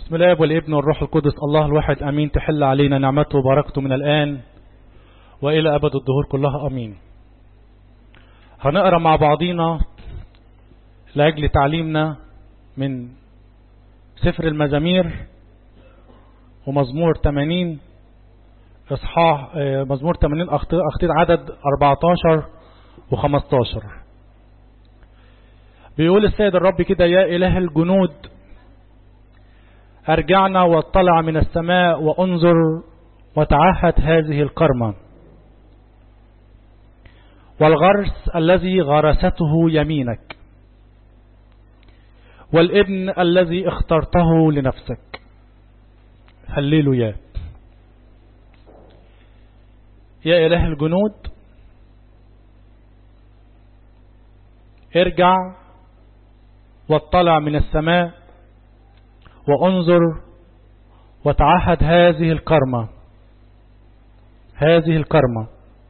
بسم الله والابن والروح القدس الله الواحد امين تحل علينا نعمته وبركته من الان والى ابد الدهور كلها امين هنقرا مع بعضينا لاجل تعليمنا من سفر المزامير ومزمور 80 اصحاح مزمور 80 اخطيط عدد 14 و15 بيقول السيد الرب كده يا اله الجنود ارجعنا واطلع من السماء وانظر وتعهد هذه الكرمة والغرس الذي غرسته يمينك والابن الذي اخترته لنفسك هللوا يا يا إله الجنود ارجع واطلع من السماء وانظر وتعهد هذه الكرمة هذه الكرمة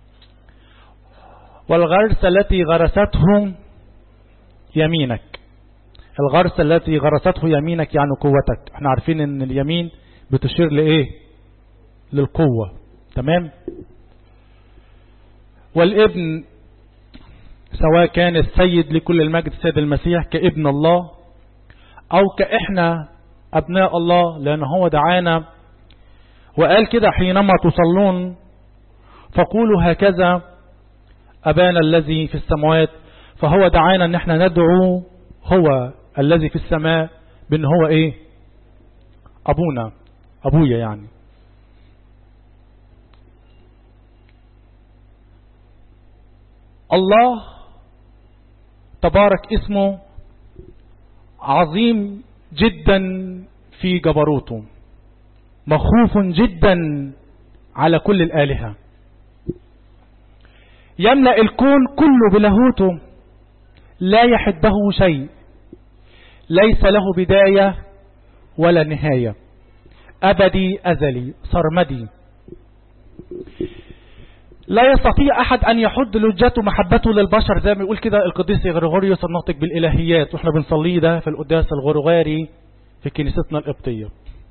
والغرس التي غرسته يمينك الغرس التي غرسته يمينك يعني قوتك احنا عارفين ان اليمين بتشير لايه للقوة تمام والابن سواء كان السيد لكل المجد السيد المسيح كابن الله او كاحنا ابناء الله لان هو دعانا وقال كده حينما تصلون فقولوا هكذا ابانا الذي في السماوات فهو دعانا ان احنا ندعو هو الذي في السماء بان هو ايه ابونا ابويا يعني الله تبارك اسمه عظيم جدا في جبروته مخوف جدا على كل الآلهة يملأ الكون كله بلاهوته لا يحده شيء ليس له بداية ولا نهاية أبدي أزلي سرمدي لا يستطيع أحد أن يحد لجته محبته للبشر زي ما يقول كده القديس غريغوريوس الناطق بالإلهيات وإحنا بنصليه ده في القداس الغرغاري في كنيستنا القبطية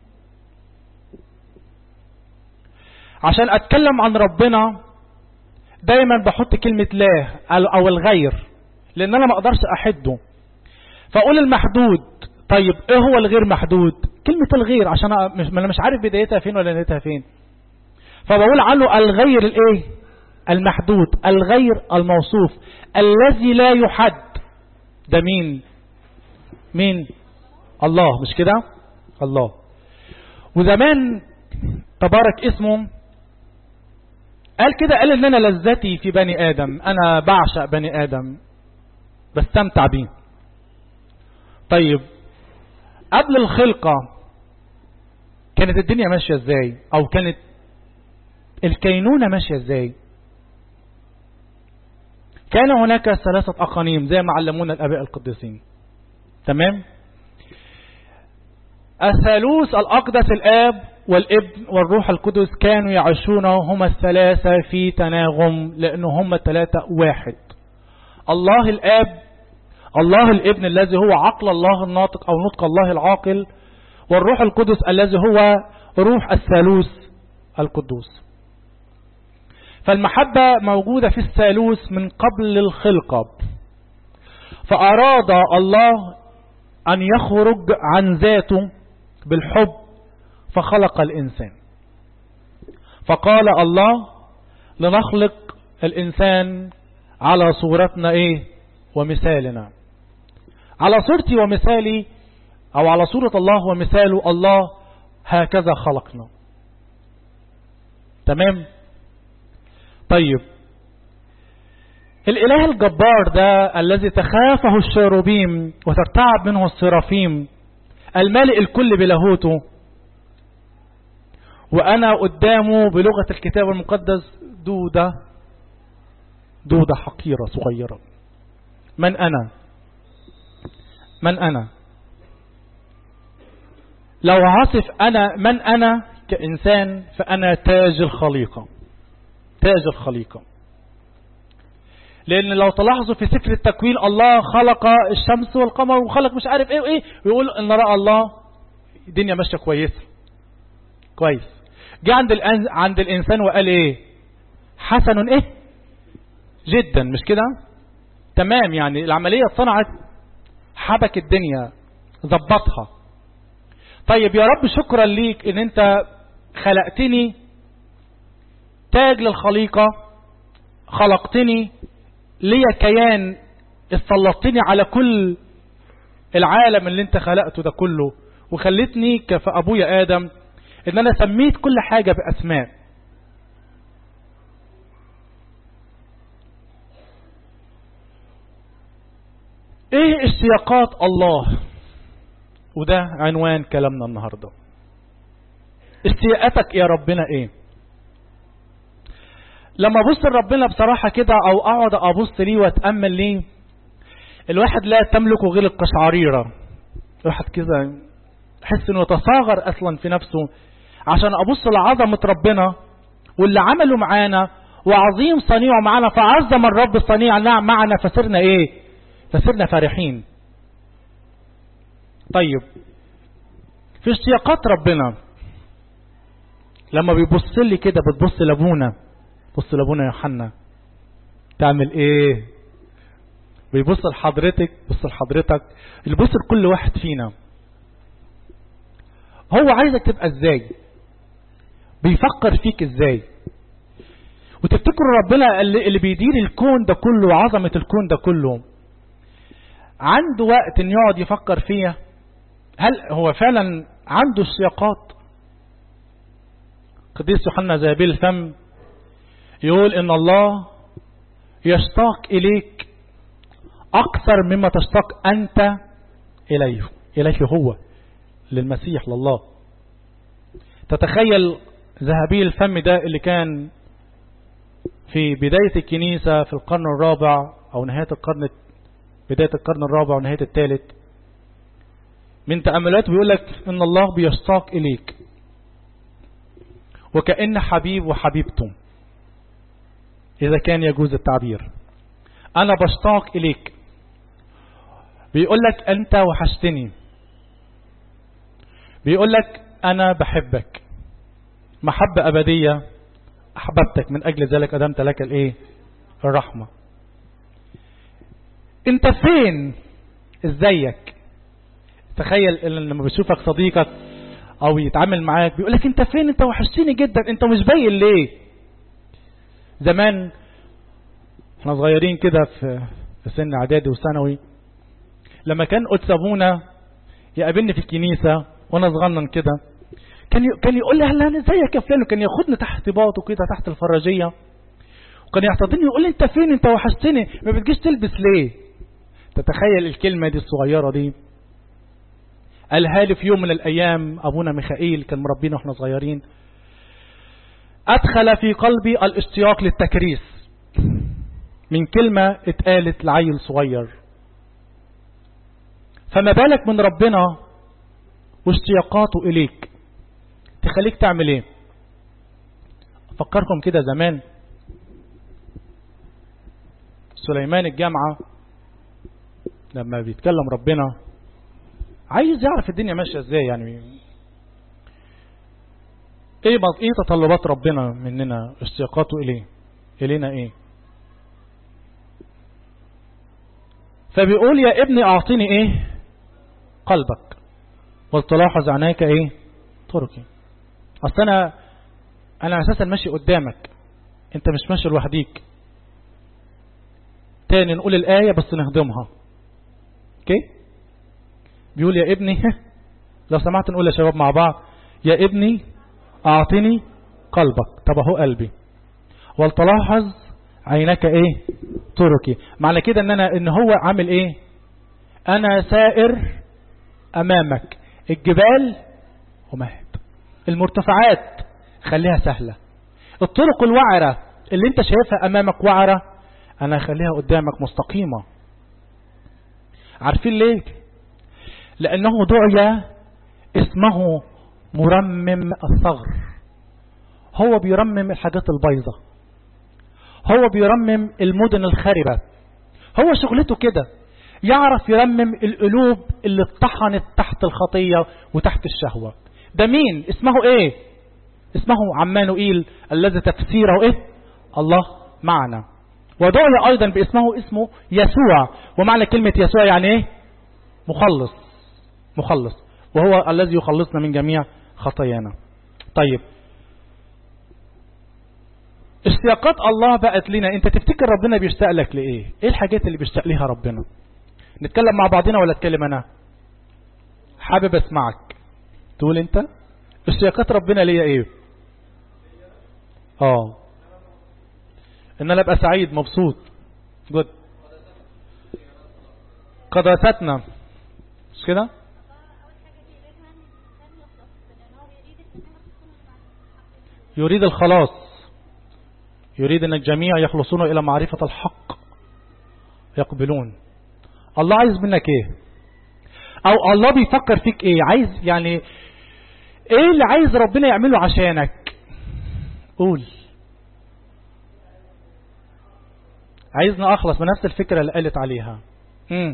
عشان أتكلم عن ربنا دايما بحط كلمة لا أو الغير لأن أنا ما أقدرش أحده فأقول المحدود طيب إيه هو الغير محدود كلمة الغير عشان أنا مش عارف بدايتها فين ولا نهايتها فين فبقول عنه الغير الايه المحدود الغير الموصوف الذي لا يحد ده مين مين الله مش كده الله وزمان تبارك اسمه قال كده قال ان انا لذتي في بني ادم انا بعشق بني ادم بستمتع بيه طيب قبل الخلقة كانت الدنيا ماشية ازاي او كانت الكينونة ماشية ازاي كان هناك ثلاثة أقانيم زي ما علمونا الأباء القديسين تمام الثالوث الأقدس الآب والابن والروح القدس كانوا يعيشون هما الثلاثة في تناغم لأنه هما الثلاثة واحد الله الآب الله الابن الذي هو عقل الله الناطق أو نطق الله العاقل والروح القدس الذي هو روح الثالوث القدوس فالمحبة موجودة في الثالوث من قبل الخلقة فأراد الله أن يخرج عن ذاته بالحب فخلق الإنسان فقال الله لنخلق الإنسان على صورتنا إيه ومثالنا على صورتي ومثالي أو على صورة الله ومثاله الله هكذا خلقنا تمام طيب الإله الجبار ده الذي تخافه الشيروبيم وترتعب منه السرافيم المالئ الكل بلاهوته وأنا قدامه بلغة الكتاب المقدس دودة دودة حقيرة صغيرة من أنا من أنا لو هصف أنا من أنا كإنسان فأنا تاج الخليقة تاج الخليقة لأن لو تلاحظوا في سفر التكوين الله خلق الشمس والقمر وخلق مش عارف ايه وايه ويقول ان رأى الله الدنيا ماشيه كويسه كويس جه عند الأن... عند الانسان وقال ايه حسن ايه جدا مش كده تمام يعني العمليه اتصنعت حبك الدنيا ظبطها طيب يا رب شكرا ليك ان انت خلقتني تاج للخليقة خلقتني ليا كيان استلطتني على كل العالم اللي انت خلقته ده كله وخلتني كأبويا آدم ان انا سميت كل حاجة بأسماء ايه اشتياقات الله وده عنوان كلامنا النهاردة اشتياقاتك يا ربنا ايه لما ابص لربنا بصراحة كده او اقعد ابص ليه واتأمل ليه الواحد لا تملك غير القشعريرة الواحد كده يحس انه يتصاغر اصلا في نفسه عشان ابص لعظمة ربنا واللي عمله معانا وعظيم صنيعه معانا فعظم الرب صنيع معنا فصرنا ايه فصرنا فرحين طيب في اشتياقات ربنا لما بيبص لي كده بتبص لابونا بص لابونا يوحنا تعمل ايه بيبص لحضرتك بص لحضرتك يبص لكل واحد فينا هو عايزك تبقى ازاي بيفكر فيك ازاي وتفتكروا ربنا اللي بيدير الكون ده كله وعظمة الكون ده كله عنده وقت ان يقعد يفكر فيها هل هو فعلا عنده اشتياقات قديس يوحنا زابيل الفم يقول ان الله يشتاق اليك اكثر مما تشتاق انت اليه اليه هو للمسيح لله تتخيل ذهبي الفم ده اللي كان في بداية الكنيسة في القرن الرابع او نهاية القرن بداية القرن الرابع ونهاية الثالث من تأملات بيقول لك ان الله بيشتاق اليك وكأن حبيب وحبيبته إذا كان يجوز التعبير أنا بشتاق إليك بيقول لك أنت وحشتني بيقول لك أنا بحبك محبة أبدية أحببتك من أجل ذلك أدمت لك الإيه الرحمة أنت فين إزيك تخيل لما بيشوفك صديقك أو يتعامل معاك بيقول لك أنت فين أنت وحشتني جدا أنت مش باين ليه زمان احنا صغيرين كده في في سن اعدادي وثانوي لما كان قدس ابونا يقابلني في الكنيسه وانا صغنن كده كان كان يقول لي اهلا ازيك يا فلان وكان ياخدني تحت باطه كده تحت الفراجيه وكان يحتضني يقول لي انت فين انت وحشتني ما بتجيش تلبس ليه تتخيل الكلمه دي الصغيره دي قالها لي في يوم من الايام ابونا ميخائيل كان مربينا واحنا صغيرين أدخل في قلبي الاشتياق للتكريس من كلمة اتقالت لعيل صغير فما بالك من ربنا واشتياقاته إليك تخليك تعمل ايه أفكركم كده زمان سليمان الجامعة لما بيتكلم ربنا عايز يعرف الدنيا ماشية ازاي يعني ايه ايه تطلبات ربنا مننا اشتياقاته اليه الينا ايه فبيقول يا ابني اعطيني ايه قلبك ولتلاحظ عناك ايه طرقي اصل انا انا اساسا ماشي قدامك انت مش ماشي لوحديك تاني نقول الايه بس نهضمها اوكي بيقول يا ابني لو سمحت نقول يا شباب مع بعض يا ابني أعطني قلبك طب اهو قلبي ولتلاحظ عينك ايه طرقي معنى كده ان انا ان هو عامل ايه انا سائر امامك الجبال ومهد المرتفعات خليها سهلة الطرق الوعرة اللي انت شايفها امامك وعرة انا اخليها قدامك مستقيمة عارفين ليه لانه دعي اسمه مرمم الثغر هو بيرمم الحاجات البيضة هو بيرمم المدن الخاربة هو شغلته كده يعرف يرمم القلوب اللي اتطحنت تحت الخطية وتحت الشهوة ده مين اسمه ايه اسمه عمانوئيل الذي تفسيره ايه الله معنا ودعي ايضا باسمه اسمه يسوع ومعنى كلمة يسوع يعني ايه مخلص مخلص وهو الذي يخلصنا من جميع خطايانا طيب اشتياقات الله بقت لنا انت تفتكر ربنا بيشتاق لك لايه ايه الحاجات اللي بيشتاق ليها ربنا نتكلم مع بعضنا ولا اتكلم انا حابب اسمعك تقول انت اشتياقات ربنا ليا ايه اه ان انا ابقى سعيد مبسوط جود قداستنا مش كده يريد الخلاص يريد ان الجميع يخلصون الى معرفة الحق يقبلون الله عايز منك ايه او الله بيفكر فيك ايه عايز يعني ايه اللي عايز ربنا يعمله عشانك قول عايزنا اخلص من نفس الفكرة اللي قالت عليها امم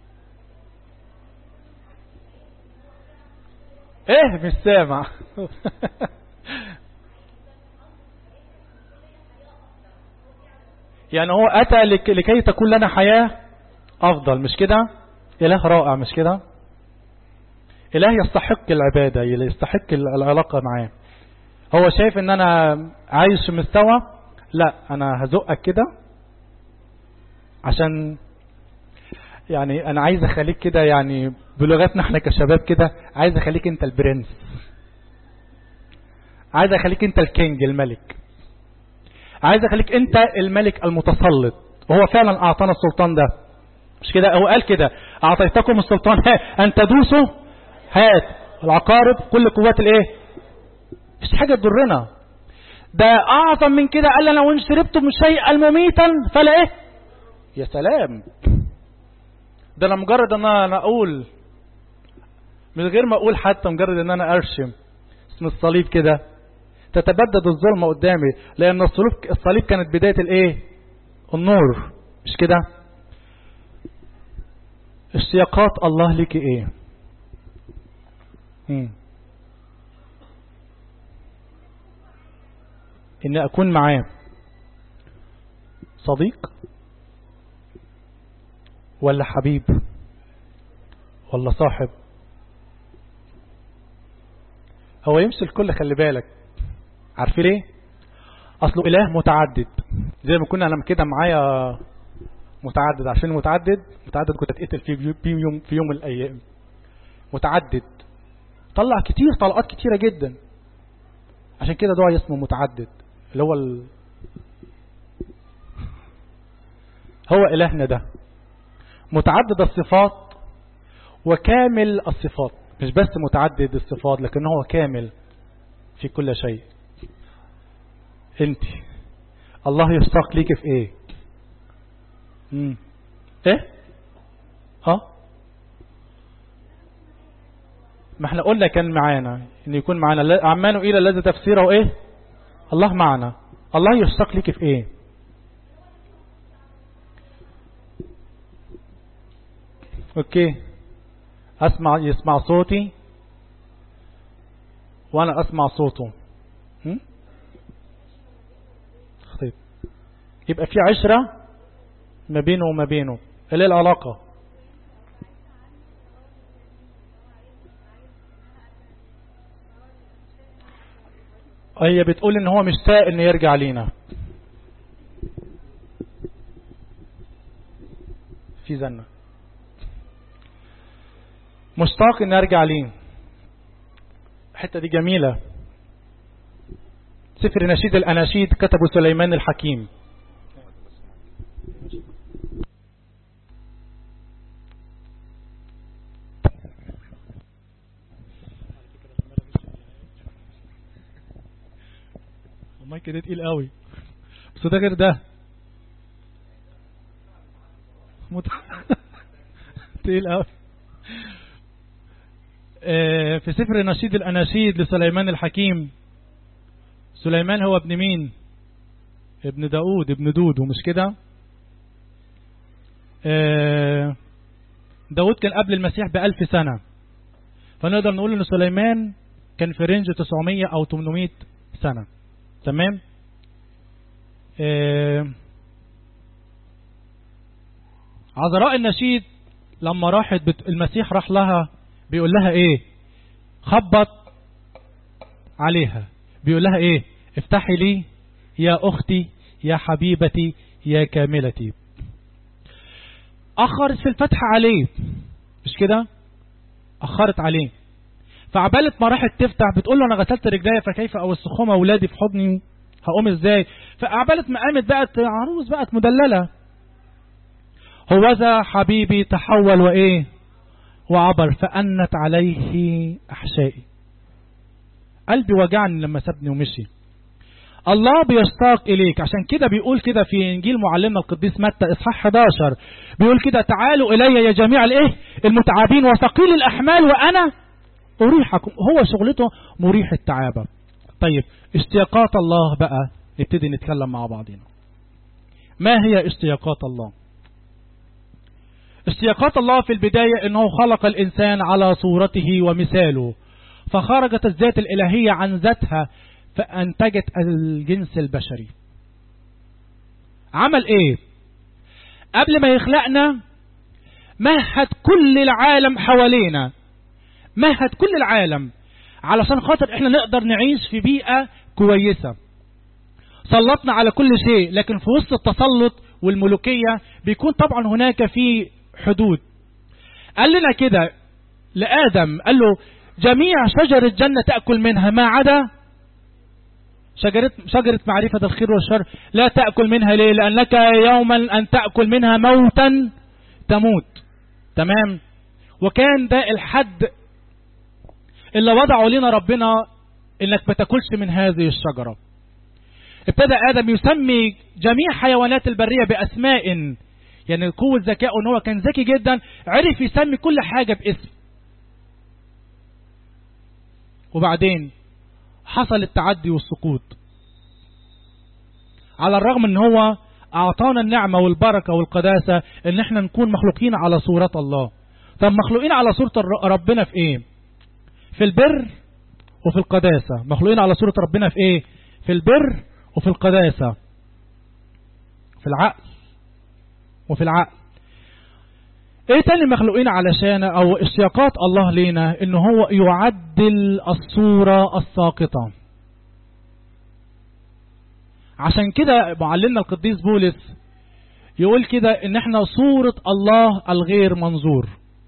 ايه مش سامع يعني هو اتى لكي تكون لنا حياة افضل مش كده اله رائع مش كده اله يستحق العبادة يستحق العلاقة معاه هو شايف ان انا عايش في مستوى لا انا هزقك كده عشان يعني انا عايز اخليك كده يعني بلغتنا احنا كشباب كده عايز اخليك انت البرنس عايز اخليك انت الكينج الملك عايز اخليك انت الملك المتسلط وهو فعلا اعطانا السلطان ده مش كده هو قال كده اعطيتكم السلطان ان تدوسوا هات العقارب كل قوات الايه مش حاجه تضرنا ده اعظم من كده قال لنا وان شربتم شيئا مميتا فلا ايه يا سلام ده انا مجرد ان انا اقول من غير ما اقول حتى مجرد ان انا ارشم اسم الصليب كده تتبدد الظلمة قدامي لان الصليب الصليب كانت بداية الايه النور مش كده اشتياقات الله لك ايه مم. ان اكون معاه صديق ولا حبيب ولا صاحب هو يمشي الكل خلي بالك عارفين ليه اصله اله متعدد زي ما كنا لما كده معايا متعدد عشان متعدد متعدد كنت اتقتل فيه في يوم في يوم من الايام متعدد طلع كتير طلقات كتيره جدا عشان كده دعاء اسمه متعدد اللي هو ال... هو الهنا ده متعدد الصفات وكامل الصفات مش بس متعدد الصفات لكن هو كامل في كل شيء انت الله يشتاق ليك في ايه مم. ايه اه ما احنا قلنا كان معانا ان يكون معانا عمانه الى الذي تفسيره ايه الله معنا الله يشتاق ليك في ايه اوكي اسمع يسمع صوتي وانا اسمع صوته خطيب يبقى في عشرة ما بينه وما بينه ايه العلاقة هي بتقول ان هو مشتاق انه يرجع لينا في زنة مشتاق ان ارجع ليه الحتة دي جميلة سفر نشيد الاناشيد كتبه سليمان الحكيم المايك ده تقيل قوي بس ده غير ده مت... تقيل قوي في سفر نشيد الأناشيد لسليمان الحكيم سليمان هو ابن مين ابن داود ابن دود ومش كده داود كان قبل المسيح بألف سنة فنقدر نقول ان سليمان كان في رينج 900 او 800 سنة تمام آه عذراء النشيد لما راحت بت... المسيح راح لها بيقول لها ايه خبط عليها بيقول لها ايه افتحي لي يا اختي يا حبيبتي يا كاملتي اخرت في الفتح عليه مش كده اخرت عليه فعبالت ما راحت تفتح بتقول له انا غسلت رجلي فكيف اوسخهم اولادي في حضني هقوم ازاي فعبالت ما قامت بقت عروس بقت مدلله هوذا حبيبي تحول وايه وعبر فأنت عليه أحشائي قلبي وجعني لما سابني ومشي الله بيشتاق إليك عشان كده بيقول كده في إنجيل معلمنا القديس متى إصحاح 11 بيقول كده تعالوا إلي يا جميع الإيه المتعبين وثقيل الأحمال وأنا أريحكم هو شغلته مريح التعابة طيب اشتياقات الله بقى نبتدي نتكلم مع بعضنا ما هي اشتياقات الله اشتياقات الله في البداية انه خلق الانسان على صورته ومثاله فخرجت الذات الالهية عن ذاتها فانتجت الجنس البشري عمل ايه قبل ما يخلقنا مهد كل العالم حوالينا مهد كل العالم علشان خاطر احنا نقدر نعيش في بيئة كويسة سلطنا على كل شيء لكن في وسط التسلط والملوكية بيكون طبعا هناك في حدود قال لنا كده لآدم قال له جميع شجر الجنة تأكل منها ما عدا شجرة, شجرة معرفة الخير والشر لا تأكل منها ليه لأنك يوما أن تأكل منها موتا تموت تمام وكان ده الحد اللي وضعه لنا ربنا انك ما تاكلش من هذه الشجرة ابتدى آدم يسمي جميع حيوانات البرية بأسماء يعني قوة ذكائه ان هو كان ذكي جدا عرف يسمي كل حاجة باسم وبعدين حصل التعدي والسقوط على الرغم ان هو اعطانا النعمة والبركة والقداسة ان احنا نكون مخلوقين على صورة الله طب مخلوقين على صورة ربنا في ايه في البر وفي القداسة مخلوقين على صورة ربنا في ايه في البر وفي القداسة في العقل وفي العقل ايه تاني مخلوقين علشان او اشتياقات الله لينا ان هو يعدل الصورة الساقطة عشان كده معلمنا القديس بولس يقول كده ان احنا صورة الله الغير منظور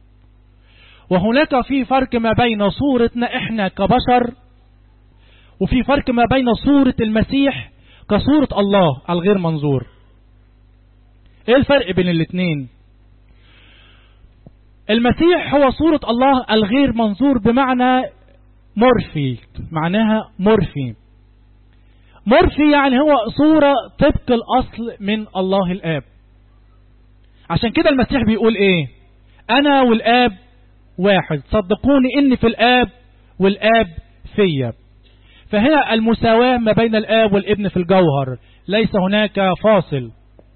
وهناك في فرق ما بين صورتنا احنا كبشر وفي فرق ما بين صورة المسيح كصورة الله الغير منظور ايه الفرق بين الاثنين المسيح هو صورة الله الغير منظور بمعنى مرفي معناها مرفي مرفي يعني هو صورة طبق الأصل من الله الآب عشان كده المسيح بيقول ايه انا والآب واحد صدقوني اني في الآب والآب فيا فهنا المساواة ما بين الآب والابن في الجوهر ليس هناك فاصل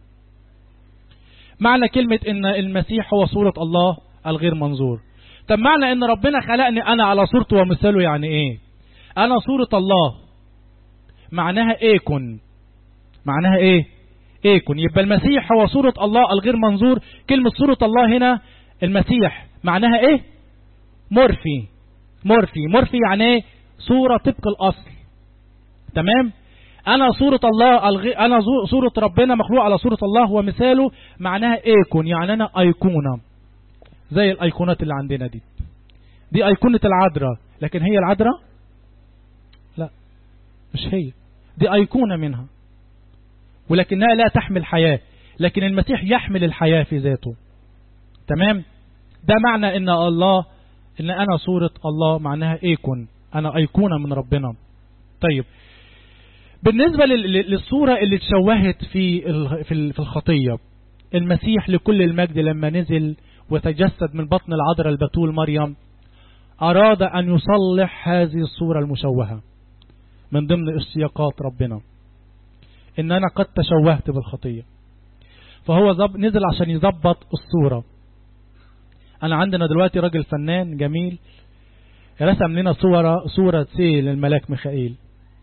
معنى كلمة ان المسيح هو صورة الله الغير منظور طب معنى ان ربنا خلقني انا على صورته ومثاله يعني ايه انا صورة الله معناها ايكون معناها ايه ايكون يبقى المسيح هو صورة الله الغير منظور كلمة صورة الله هنا المسيح معناها ايه مورفي مورفي مورفي يعني ايه صورة طبق الاصل تمام انا صورة الله الغي... انا صورة ربنا مخلوق على صورة الله ومثاله معناها ايكون يعني انا ايقونة زي الايقونات اللي عندنا دي دي ايقونة العذراء لكن هي العذراء لا مش هي دي ايقونة منها ولكنها لا تحمل حياة لكن المسيح يحمل الحياة في ذاته تمام ده معنى ان الله ان انا صورة الله معناها ايكون انا ايقونة من ربنا طيب بالنسبة للصورة اللي تشوهت في في الخطية المسيح لكل المجد لما نزل وتجسد من بطن العذراء البتول مريم أراد أن يصلح هذه الصورة المشوهة من ضمن اشتياقات ربنا إن أنا قد تشوهت بالخطية فهو نزل عشان يظبط الصورة انا عندنا دلوقتي راجل فنان جميل رسم لنا صورة صورة سيل الملاك ميخائيل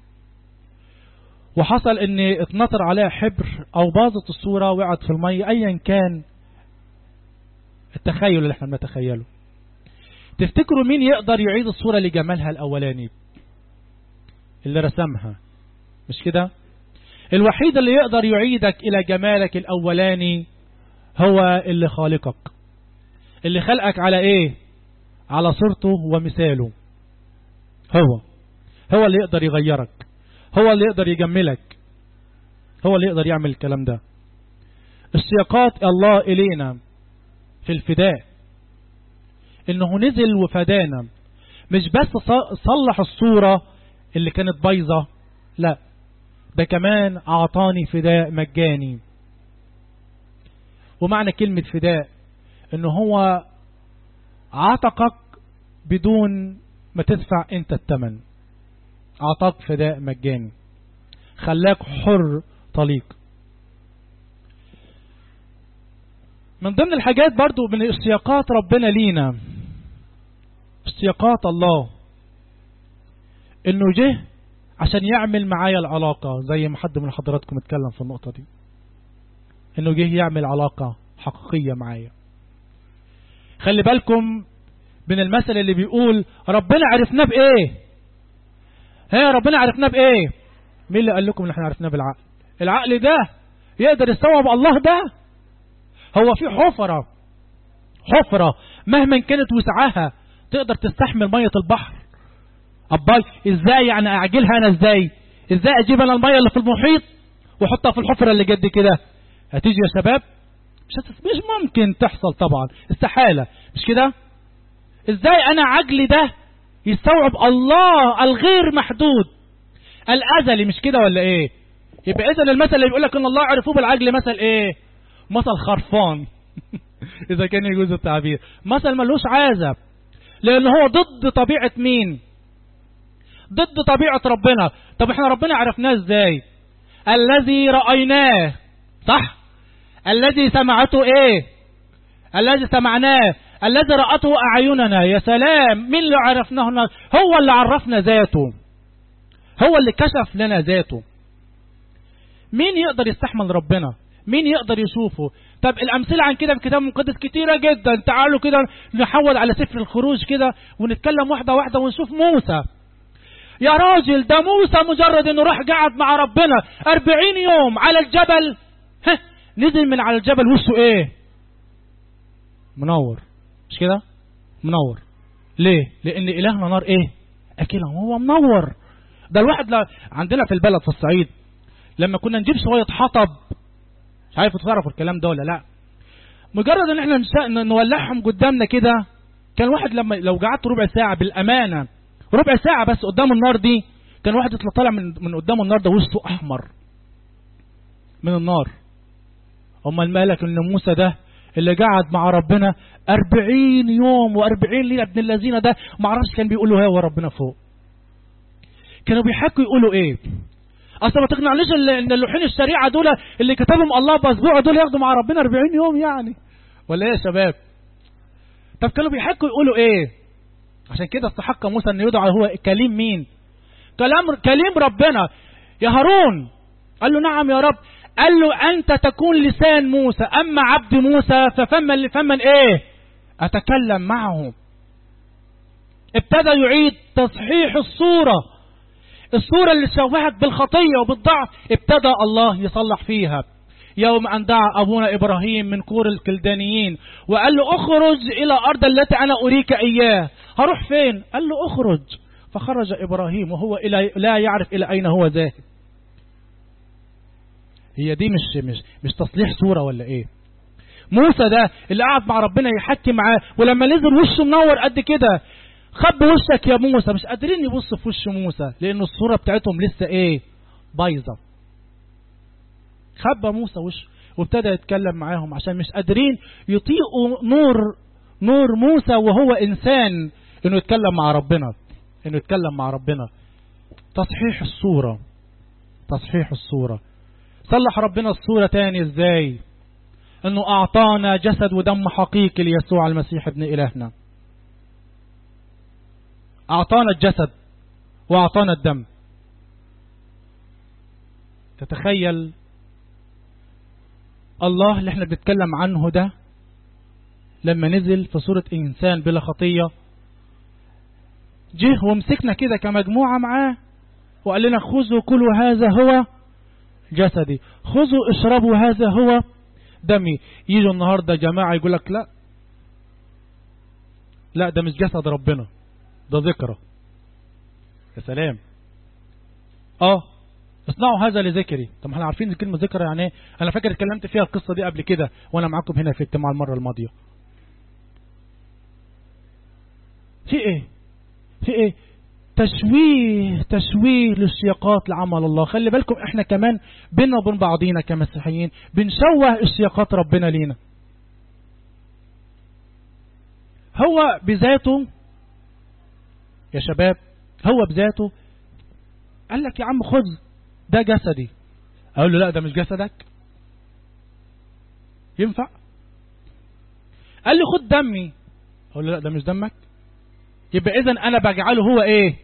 وحصل ان اتنطر عليها حبر او باظت الصورة وقعت في المية ايا كان التخيل اللي احنا بنتخيله تفتكروا مين يقدر يعيد الصورة لجمالها الاولاني اللي رسمها مش كده الوحيد اللي يقدر يعيدك الى جمالك الاولاني هو اللي خالقك اللي خلقك على ايه على صورته ومثاله هو هو اللي يقدر يغيرك هو اللي يقدر يجملك هو اللي يقدر يعمل الكلام ده اشتياقات الله إلينا في الفداء انه نزل وفدانا مش بس صلح الصورة اللي كانت بايظة لا ده كمان اعطاني فداء مجاني ومعنى كلمة فداء انه هو عتقك بدون ما تدفع انت الثمن اعطاك فداء مجاني خلاك حر طليق من ضمن الحاجات برضو من اشتياقات ربنا لينا اشتياقات الله انه جه عشان يعمل معايا العلاقة زي ما حد من حضراتكم اتكلم في النقطة دي انه جه يعمل علاقة حقيقية معايا خلي بالكم من المثل اللي بيقول ربنا عرفناه بايه ها ربنا عرفناه بايه مين اللي قال لكم ان احنا عرفناه بالعقل العقل ده يقدر يستوعب الله ده هو في حفرة حفرة مهما كانت وسعها تقدر تستحمل مية البحر أباي ازاي يعني اعجلها انا ازاي ازاي اجيب انا المية اللي في المحيط واحطها في الحفرة اللي جد كده هتيجي يا شباب مش, هتس... مش ممكن تحصل طبعا استحالة مش كده ازاي انا عجلي ده يستوعب الله الغير محدود الازلي مش كده ولا ايه يبقى اذا المثل اللي بيقول لك ان الله عرفوه بالعجل مثل ايه مثل خرفان اذا كان يجوز التعبير مثل ملوش عازة لان هو ضد طبيعة مين ضد طبيعة ربنا طب احنا ربنا عرفناه ازاي الذي رأيناه صح الذي سمعته ايه الذي سمعناه الذي رأته أعيننا يا سلام مين اللي عرفناه هو اللي عرفنا ذاته هو اللي كشف لنا ذاته مين يقدر يستحمل ربنا مين يقدر يشوفه طب الأمثلة عن كده في الكتاب المقدس كتيرة جدا تعالوا كده نحول على سفر الخروج كده ونتكلم واحدة واحدة ونشوف موسى يا راجل ده موسى مجرد انه راح قعد مع ربنا أربعين يوم على الجبل ها نزل من على الجبل وشه ايه منور مش كده منور ليه لان الهنا نار ايه اكلهم هو منور ده الواحد لا عندنا في البلد في الصعيد لما كنا نجيب شويه حطب مش عارف تعرفوا الكلام ده ولا لا مجرد ان احنا نولعهم قدامنا كده كان واحد لما لو قعدت ربع ساعه بالامانه ربع ساعه بس قدام النار دي كان واحد يطلع طالع من من قدام النار ده وشه احمر من النار امال مالك ان موسى ده اللي قعد مع ربنا أربعين يوم وأربعين ليلة ابن الذين ده ما عرفش كان بيقولوا ايه وربنا فوق كانوا بيحكوا يقولوا ايه اصل ما تقنعنيش ان اللوحين الشريعة دول اللي كتبهم الله باسبوع دول ياخدوا مع ربنا 40 يوم يعني ولا ايه يا شباب طب كانوا بيحكوا يقولوا ايه عشان كده استحق موسى ان يدعى هو كليم مين كلام كليم ربنا يا هارون قال له نعم يا رب قال له أنت تكون لسان موسى أما عبد موسى ففمن فمن إيه أتكلم معه ابتدى يعيد تصحيح الصورة الصورة اللي شوهت بالخطية وبالضعف ابتدى الله يصلح فيها يوم أن دعا أبونا إبراهيم من كور الكلدانيين وقال له اخرج إلى أرض التي أنا أريك إياه هروح فين قال له اخرج فخرج إبراهيم وهو إلى لا يعرف إلى أين هو ذاهب هي دي مش مش مش تصليح صورة ولا ايه موسى ده اللي قعد مع ربنا يحكي معاه ولما نزل وشه منور قد كده خب وشك يا موسى مش قادرين يبصوا في وش موسى لان الصورة بتاعتهم لسه ايه بايظة خب موسى وشه وابتدى يتكلم معاهم عشان مش قادرين يطيقوا نور نور موسى وهو انسان انه يتكلم مع ربنا انه يتكلم مع ربنا تصحيح الصورة تصحيح الصورة صلح ربنا الصورة تاني ازاي انه اعطانا جسد ودم حقيقي ليسوع المسيح ابن الهنا اعطانا الجسد واعطانا الدم تتخيل الله اللي احنا بنتكلم عنه ده لما نزل في صورة انسان بلا خطية جه ومسكنا كده كمجموعة معاه وقال لنا خذوا كلوا هذا هو جسدي خذوا اشربوا هذا هو دمي يجوا النهاردة جماعة يقول لك لا لا ده مش جسد ربنا ده ذكرى يا سلام اه اصنعوا هذا لذكري طب ما احنا عارفين الكلمة ذكرى يعني ايه انا فاكر اتكلمت فيها القصة دي قبل كده وانا معاكم هنا في اجتماع المرة الماضية في ايه في ايه تشويه تشويه للسياقات لعمل الله خلي بالكم احنا كمان بينا وبين بعضينا كمسيحيين بنشوه السياقات ربنا لينا هو بذاته يا شباب هو بذاته قال لك يا عم خذ ده جسدي اقول له لا ده مش جسدك ينفع قال لي خد دمي اقول له لا ده مش دمك يبقى اذا انا بجعله هو ايه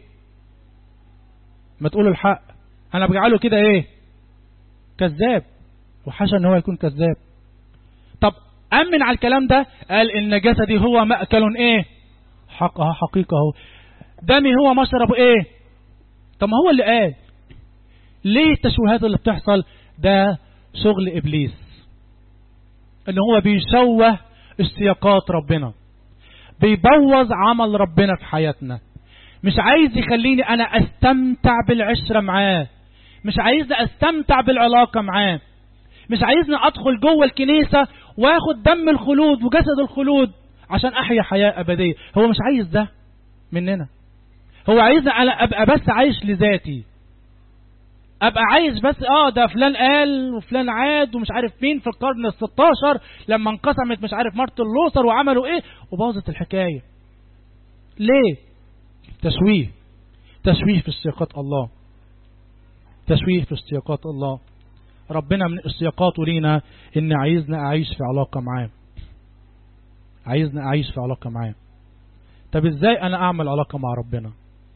ما تقول الحق انا بجعله كده ايه كذاب وحاشا ان هو يكون كذاب طب امن على الكلام ده قال ان جسدي هو مأكل ايه حقها حقيقة هو دمي هو مشرب ايه طب ما هو اللي قال ليه التشويهات اللي بتحصل ده شغل ابليس ان هو بيشوه السياقات ربنا بيبوظ عمل ربنا في حياتنا مش عايز يخليني انا استمتع بالعشرة معاه مش عايزني استمتع بالعلاقة معاه مش عايزني ادخل جوه الكنيسة واخد دم الخلود وجسد الخلود عشان احيا حياة ابدية هو مش عايز ده مننا هو عايزني انا ابقى بس عايش لذاتي ابقى عايز بس اه ده فلان قال وفلان عاد ومش عارف مين في القرن ال 16 لما انقسمت مش عارف مارتن لوثر وعملوا ايه وباظت الحكايه ليه تشويه تشويه في سياقات الله تشويه في سياقات الله ربنا من سياقاته لينا ان عايزنا اعيش في علاقه معاه عايزنا اعيش في علاقه معاه طب ازاي انا اعمل علاقه مع ربنا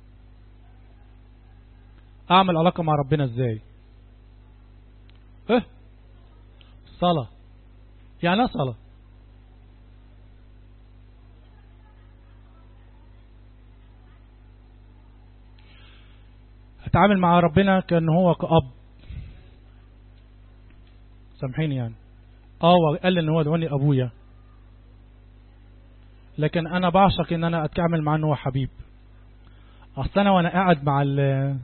اعمل علاقة مع ربنا ازاي ايه صلاة يعني ايه صلاة اتعامل مع ربنا كان هو كأب سامحيني يعني اه وقال ان هو دوني ابويا لكن انا بعشق ان انا اتعامل معاه ان هو حبيب اصل انا وانا قاعد مع ال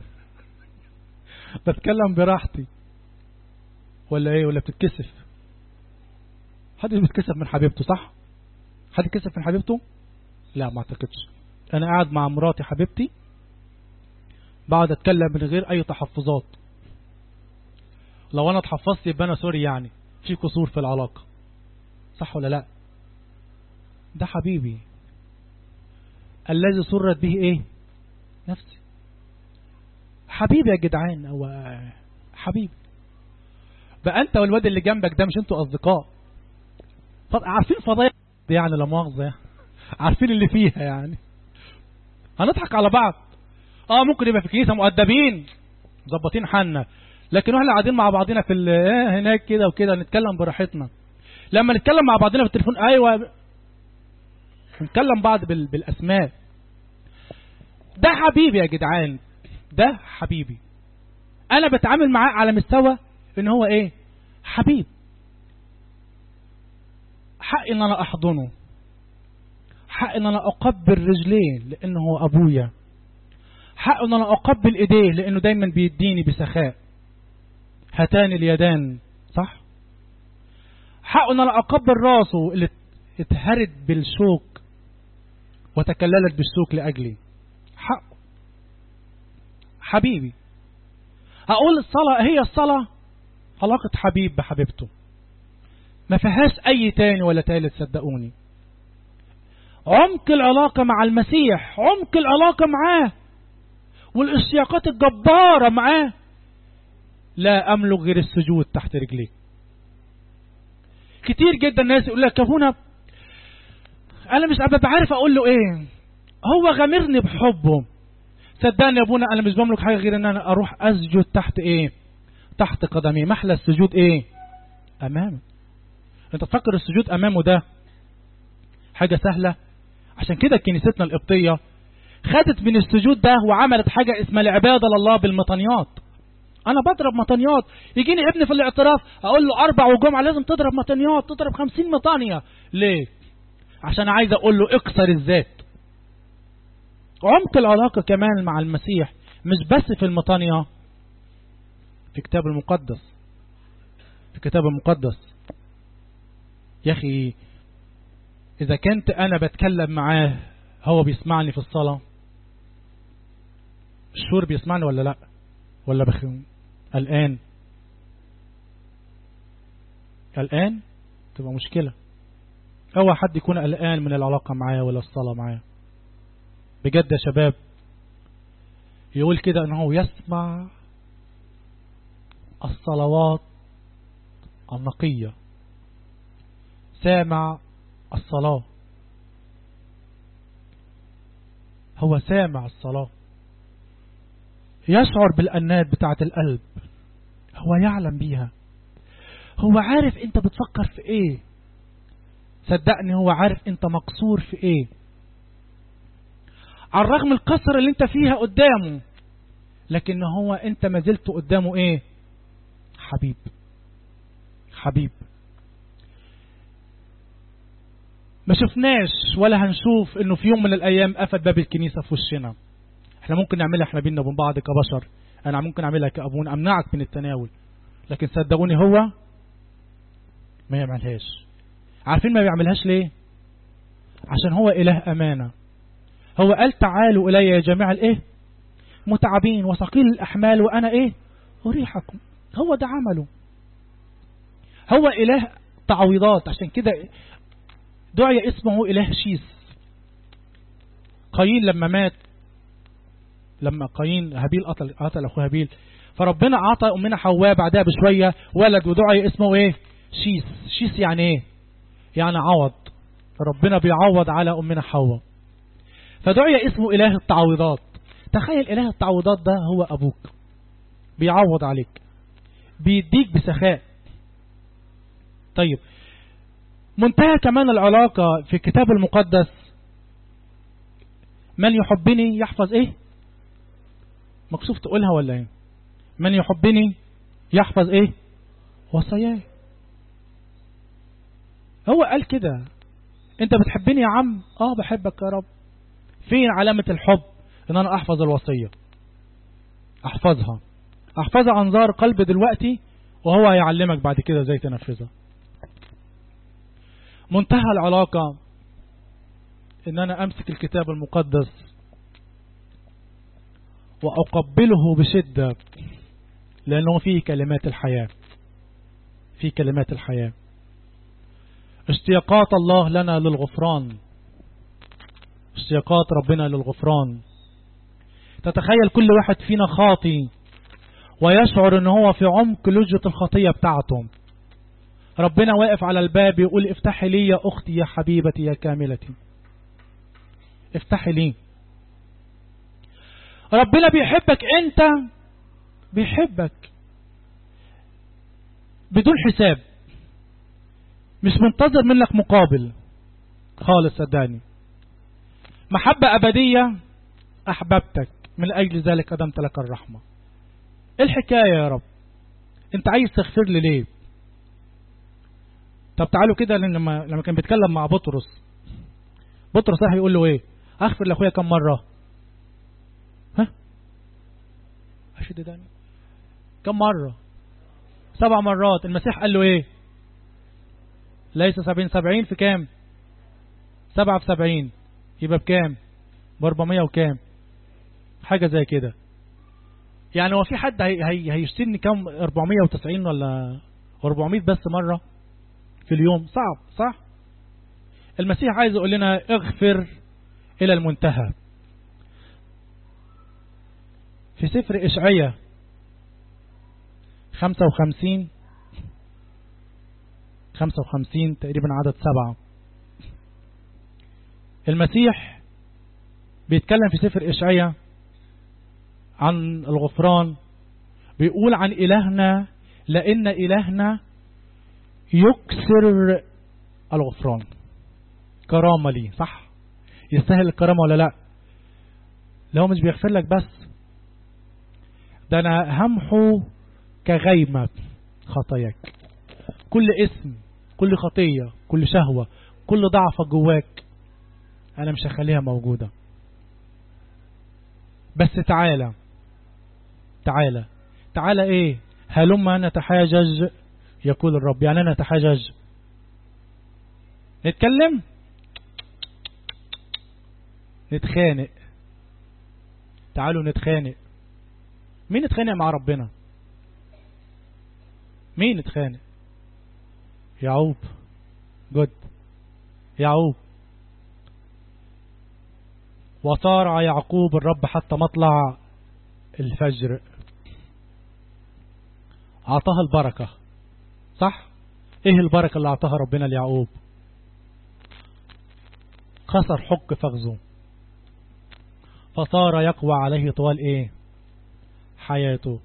بتكلم براحتي ولا ايه ولا بتتكسف حد بيتكسف من حبيبته صح حد يتكسف من حبيبته لا ما اعتقدش انا قاعد مع مراتي حبيبتي بقعد اتكلم من غير اي تحفظات لو انا اتحفظت يبقى انا سوري يعني في قصور في العلاقة صح ولا لا ده حبيبي الذي سرت به ايه نفسي حبيبي يا جدعان هو حبيبي بقى انت والواد اللي جنبك ده مش انتوا اصدقاء عارفين فضايا يعني لا مؤاخذه عارفين اللي فيها يعني هنضحك على بعض اه ممكن يبقى في كنيسه مؤدبين مظبطين حالنا لكن واحنا قاعدين مع بعضنا في هناك كده وكده نتكلم براحتنا لما نتكلم مع بعضنا في التليفون ايوه نتكلم بعض بالاسماء ده حبيبي يا جدعان ده حبيبي انا بتعامل معاه على مستوى ان هو ايه حبيب حق ان انا احضنه حق ان انا اقبل رجليه لانه هو ابويا حق ان انا اقبل ايديه لانه دايما بيديني بسخاء هاتان اليدان صح حق ان انا اقبل راسه اللي اتهرد بالشوك وتكللت بالشوك لاجلي حقه حبيبي اقول الصلاة هي الصلاة علاقة حبيب بحبيبته ما فيهاش اي تاني ولا تالت صدقوني عمق العلاقة مع المسيح عمق العلاقة معاه والاشتياقات الجبارة معاه لا املك غير السجود تحت رجليه كتير جدا ناس يقول لك يا ابونا انا مش ببقى عارف اقول له ايه هو غامرني بحبه صدقني يا ابونا انا مش بملك حاجه غير ان انا اروح اسجد تحت ايه تحت قدمي محلى السجود ايه امامه انت تفكر السجود امامه ده حاجه سهله عشان كده كنيستنا القبطيه خدت من السجود ده وعملت حاجه اسمها العباده لله بالمطنيات انا بضرب مطنيات يجيني ابني في الاعتراف اقول له اربع وجمعه لازم تضرب مطنيات تضرب خمسين مطانيه ليه عشان عايز اقول له اكسر الذات عمق العلاقه كمان مع المسيح مش بس في المطانيه في كتاب المقدس في كتاب المقدس يا اخي اذا كنت انا بتكلم معاه هو بيسمعني في الصلاه الشور بيسمعني ولا لا ولا بخ الآن الآن تبقى مشكلة هو حد يكون قلقان من العلاقة معاه ولا الصلاة معاه بجد يا شباب يقول كده انه يسمع الصلوات النقية سامع الصلاة هو سامع الصلاة يشعر بالأنات بتاعة القلب هو يعلم بيها هو عارف انت بتفكر في ايه صدقني هو عارف انت مقصور في ايه على الرغم القصر اللي انت فيها قدامه لكن هو انت ما زلت قدامه ايه حبيب حبيب ما شفناش ولا هنشوف انه في يوم من الايام قفل باب الكنيسة في وشنا احنا ممكن نعملها احنا بينا وبين بعض كبشر انا ممكن اعملها كابون امنعك من التناول لكن صدقوني هو ما يعملهاش عارفين ما بيعملهاش ليه عشان هو اله امانة هو قال تعالوا الي يا جماعة الايه متعبين وثقيل الاحمال وانا ايه اريحكم هو ده عمله هو اله تعويضات عشان كده دعي اسمه اله شيس قايين لما مات لما قايين هابيل قتل قتل اخوه هابيل فربنا اعطى امنا حواء بعدها بشويه ولد ودعي اسمه ايه شيس شيس يعني ايه يعني عوض ربنا بيعوض على امنا حواء فدعي اسمه اله التعويضات تخيل اله التعويضات ده هو ابوك بيعوض عليك بيديك بسخاء طيب منتهى كمان العلاقة في الكتاب المقدس من يحبني يحفظ ايه مكسوف تقولها ولا ايه من يحبني يحفظ ايه وصاياي هو قال كده انت بتحبني يا عم اه بحبك يا رب فين علامة الحب ان انا احفظ الوصية احفظها احفظها انظار قلب دلوقتي وهو هيعلمك بعد كده ازاي تنفذها منتهى العلاقة ان انا امسك الكتاب المقدس واقبله بشدة لانه فيه كلمات الحياة فيه كلمات الحياة اشتياقات الله لنا للغفران اشتياقات ربنا للغفران تتخيل كل واحد فينا خاطي ويشعر ان هو في عمق لجة الخطية بتاعته ربنا واقف على الباب يقول افتحي لي يا اختي يا حبيبتي يا كاملتي افتحي لي ربنا بيحبك انت بيحبك بدون حساب مش منتظر منك مقابل خالص صدقني محبة أبدية أحببتك من أجل ذلك قدمت لك الرحمة إيه الحكاية يا رب انت عايز تغفر لي ليه طب تعالوا كده لما لما كان بيتكلم مع بطرس بطرس راح يقول له ايه اغفر لاخويا كم مره ها اشد داني كم مره سبع مرات المسيح قال له ايه ليس سبعين سبعين في كام سبعة في سبعين يبقى بكام باربعمية وكام حاجة زي كده يعني هو في حد هي هي هيشتري كام 490 ولا 400 بس مرة في اليوم صعب صح المسيح عايز يقول لنا اغفر الى المنتهى في سفر اشعية 55 55 تقريبا عدد سبعة المسيح بيتكلم في سفر إشعياء عن الغفران بيقول عن إلهنا لأن إلهنا يكسر الغفران كرامة لي صح يستاهل الكرامة ولا لا لو مش بيغفر لك بس ده أنا همحو كغيمة خطاياك كل اسم كل خطية كل شهوة كل ضعفة جواك أنا مش هخليها موجودة بس تعالى تعالى تعالى ايه هلما نتحاجج يقول الرب يعني انا نتحاجج نتكلم نتخانق تعالوا نتخانق مين اتخانق مع ربنا مين اتخانق يعوب جد يعوب وصارع يعقوب الرب حتى مطلع الفجر أعطاها البركة صح ايه البركة اللي أعطاها ربنا ليعقوب خسر حق فخذه فصار يقوى عليه طوال ايه حياته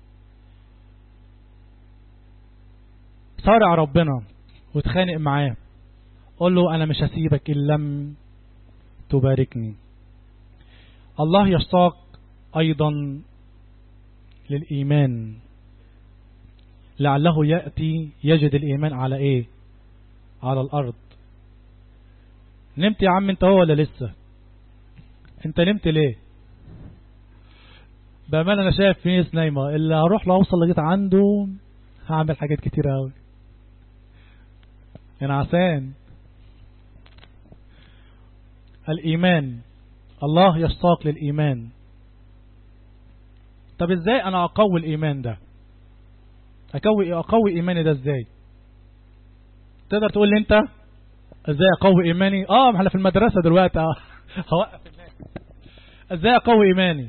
صارع ربنا وتخانق معاه قول له انا مش هسيبك ان لم تباركني الله يشتاق ايضا للايمان لعله يأتي يجد الايمان على ايه على الارض نمت يا عم انت هو ولا لسه انت نمت ليه بأمانة انا شايف في ناس نايمة اللي هروح له اوصل لغايه عنده هعمل حاجات كتير قوي انا عسان الايمان الله يشتاق للايمان طب ازاي انا اقوي الايمان ده اقوي اقوي ايماني ده ازاي تقدر تقول لي انت ازاي اقوي ايماني اه ما احنا في المدرسه دلوقتي اه هوقف الناس ازاي اقوي ايماني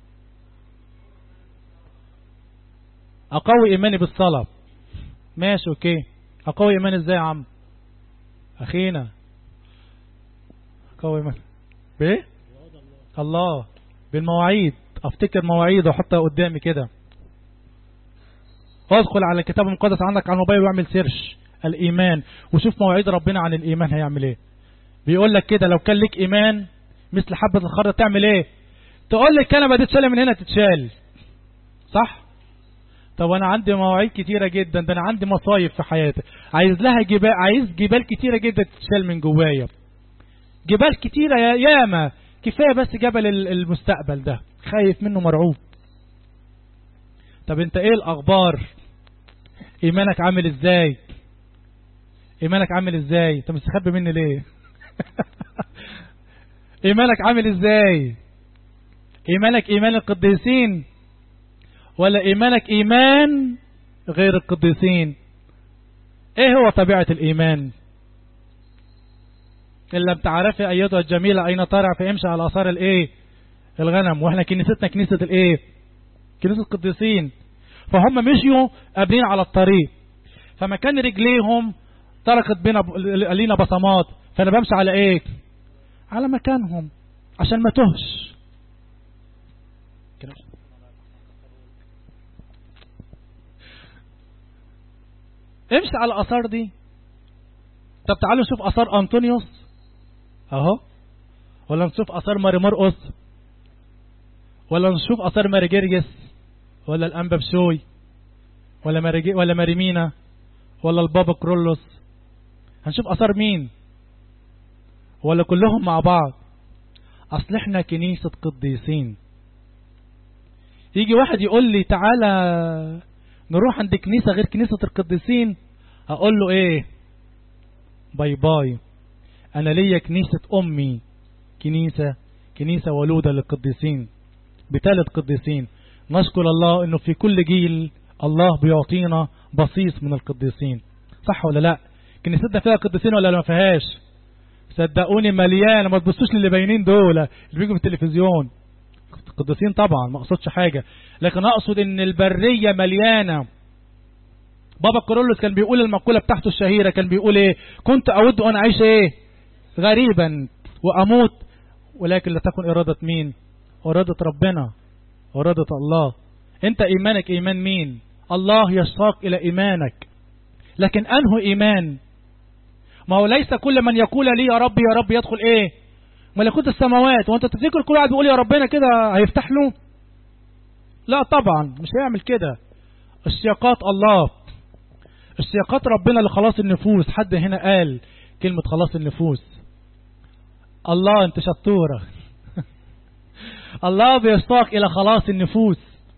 اقوي ايماني بالصلاه ماشي اوكي اقوي ايماني ازاي يا عم اخينا اقوي ايماني بايه الله بالمواعيد افتكر مواعيد واحطها قدامي كده وادخل على الكتاب المقدس عندك على الموبايل واعمل سيرش الايمان وشوف مواعيد ربنا عن الايمان هيعمل ايه بيقول لك كده لو كان لك ايمان مثل حبة الخردة تعمل ايه تقول لي الكنبة دي تتشال من هنا تتشال صح طب انا عندي مواعيد كتيرة جدا ده انا عندي مصايب في حياتي عايز لها جبال عايز جبال كتيرة جدا تتشال من جوايا جبال كتيرة يا ياما كفاية بس جبل المستقبل ده خايف منه مرعوب طب انت ايه الاخبار ايمانك عامل ازاي ايمانك عامل ازاي انت مستخبي مني ليه ايمانك عامل ازاي ايمانك ايمان القديسين ولا ايمانك ايمان غير القديسين ايه هو طبيعة الايمان ان لم تعرفي ايتها الجميلة اين ترع فامشي على اثار الايه الغنم واحنا كنيستنا كنيسة الايه كنيسة القديسين فهم مشيوا قابلين على الطريق فمكان رجليهم تركت بينا لينا بصمات فانا بمشي على ايه على مكانهم عشان ما تهش امشي على الاثار دي طب تعالوا نشوف اثار انطونيوس اهو ولا نشوف اثار ماري مرقس ولا نشوف اثار ماري جرجس ولا الانبا بشوي ولا ماري ولا ماريمينا ولا البابا كرولوس هنشوف اثار مين ولا كلهم مع بعض اصل احنا كنيسة قديسين يجي واحد يقول لي تعالى نروح عند كنيسة غير كنيسة القديسين اقول له ايه باي باي انا ليا كنيسة امي كنيسة كنيسة ولودة للقديسين بثالث قديسين نشكر الله انه في كل جيل الله بيعطينا بصيص من القديسين صح ولا لا كنيستنا فيها قديسين ولا ما فيهاش صدقوني مليانه ما تبصوش للي باينين دول اللي بيجوا في التلفزيون قديسين طبعا ما اقصدش حاجه لكن اقصد ان البريه مليانه بابا كورولوس كان بيقول المقولة بتاعته الشهيرة كان بيقول ايه كنت اود ان اعيش ايه غريبا واموت ولكن لا تكن ارادة مين ارادة ربنا ارادة الله انت ايمانك ايمان مين الله يشتاق الى ايمانك لكن انه ايمان ما هو ليس كل من يقول لي يا رب يا رب يدخل ايه ملكوت السماوات وانت تفتكر كل واحد بيقول يا ربنا كده هيفتح له لا طبعا مش هيعمل كده اشتياقات الله اشتياقات ربنا لخلاص النفوس حد هنا قال كلمة خلاص النفوس الله انت شطورة الله بيشتاق الى خلاص النفوس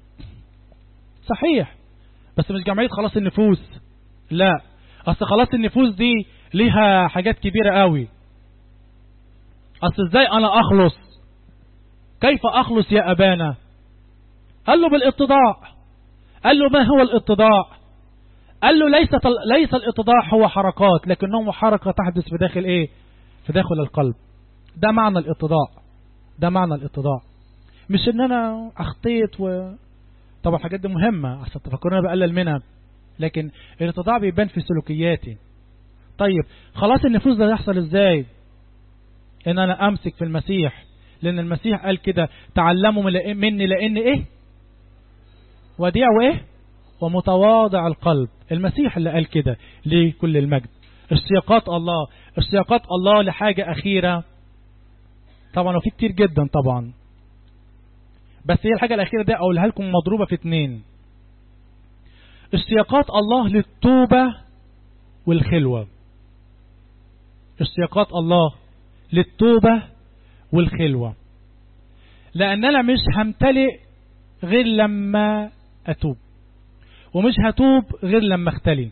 صحيح بس مش جمعية خلاص النفوس لا اصل خلاص النفوس دي ليها حاجات كبيرة قوي اصل ازاي انا اخلص كيف اخلص يا ابانا قال له بالاتضاع قال له ما هو الاتضاع قال له ليس ليس الاتضاع هو حركات لكنه حركة تحدث في داخل ايه في داخل القلب ده معنى الاتضاع ده معنى الاتضاع مش ان انا اخطيت و طبعا الحاجات دي مهمة عشان تفكرنا بقلل منها لكن الاتضاع بيبان في سلوكياتي طيب خلاص النفوس ده يحصل ازاي ان انا امسك في المسيح لان المسيح قال كده تعلموا مني لان ايه وديع وايه ومتواضع القلب المسيح اللي قال كده ليه كل المجد اشتياقات الله اشتياقات الله لحاجة اخيرة طبعا وفي كتير جدا طبعا بس هي الحاجة الاخيرة دي اقولها لكم مضروبة في اتنين اشتياقات الله للتوبة والخلوة اشتياقات الله للتوبة والخلوة لأن أنا مش همتلئ غير لما أتوب ومش هتوب غير لما اختلي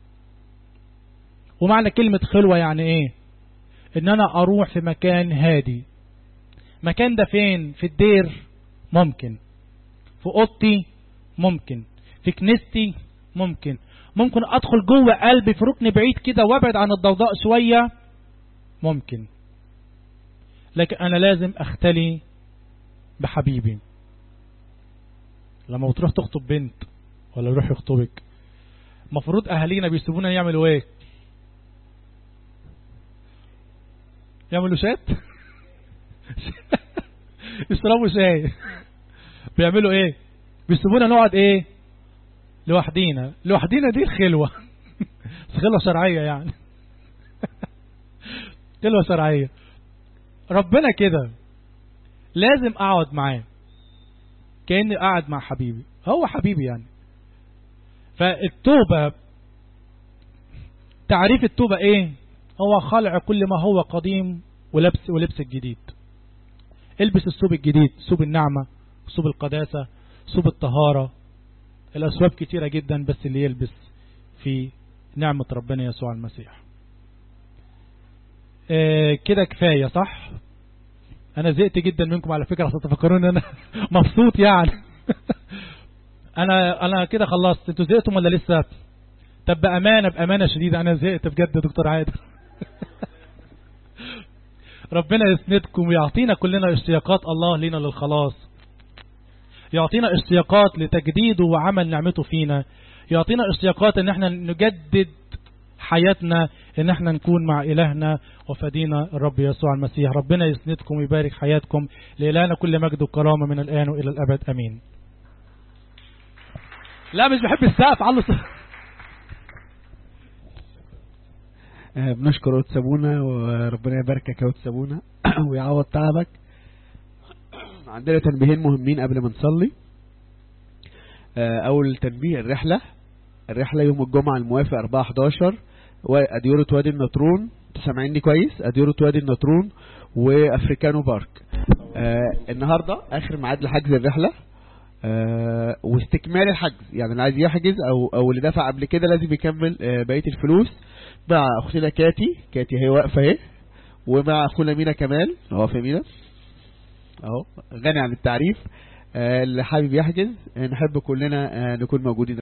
ومعنى كلمة خلوة يعني ايه ان انا اروح في مكان هادي مكان ده فين في الدير ممكن في اوضتي ممكن في كنيستي ممكن ممكن ادخل جوه قلبي في ركن بعيد كده وابعد عن الضوضاء شوية ممكن لكن انا لازم اختلي بحبيبي لما بتروح تخطب بنت ولا يروح يخطبك المفروض اهالينا بيسيبونا يعملوا ايه يعملوا شات يشربوا شاي بيعملوا ايه بيسيبونا نقعد ايه لوحدينا لوحدينا دي الخلوة خلوة شرعية يعني خلوة شرعية ربنا كده لازم اقعد معاه كأني قاعد مع حبيبي هو حبيبي يعني فالتوبة تعريف التوبة ايه هو خلع كل ما هو قديم ولبس ولبس الجديد البس الثوب الجديد ثوب النعمة ثوب القداسة ثوب الطهارة الأسواب كتيرة جدا بس اللي يلبس في نعمة ربنا يسوع المسيح آه كده كفاية صح انا زهقت جدا منكم على فكرة عشان تفكرون ان انا مبسوط يعني انا انا كده خلصت انتوا زهقتم ولا لسه طب بامانه بامانه شديده انا زهقت بجد يا دكتور عادل ربنا يسندكم ويعطينا كلنا اشتياقات الله لنا للخلاص يعطينا اشتياقات لتجديده وعمل نعمته فينا يعطينا اشتياقات ان احنا نجدد حياتنا ان احنا نكون مع الهنا وفدينا الرب يسوع المسيح ربنا يسندكم ويبارك حياتكم لإلهنا كل مجد وكرامة من الآن وإلى الأبد أمين لا مش بحب السقف على بنشكر قدس سابونا وربنا يباركك يا قدس سابونا ويعوض تعبك عندنا تنبيهين مهمين قبل ما نصلي اول تنبيه الرحلة الرحلة يوم الجمعة الموافق 4 11 واديورة وادي النطرون سامعيني كويس اديورة وادي النطرون وافريكانو بارك آه النهاردة اخر ميعاد لحجز الرحلة آه واستكمال الحجز يعني اللي عايز يحجز او او اللي دفع قبل كده لازم يكمل آه بقيه الفلوس مع اختنا كاتي كاتي هي واقفه اهي ومع اخونا مينا كمال هو في مينا اهو غني عن التعريف آه اللي حابب يحجز نحب كلنا نكون موجودين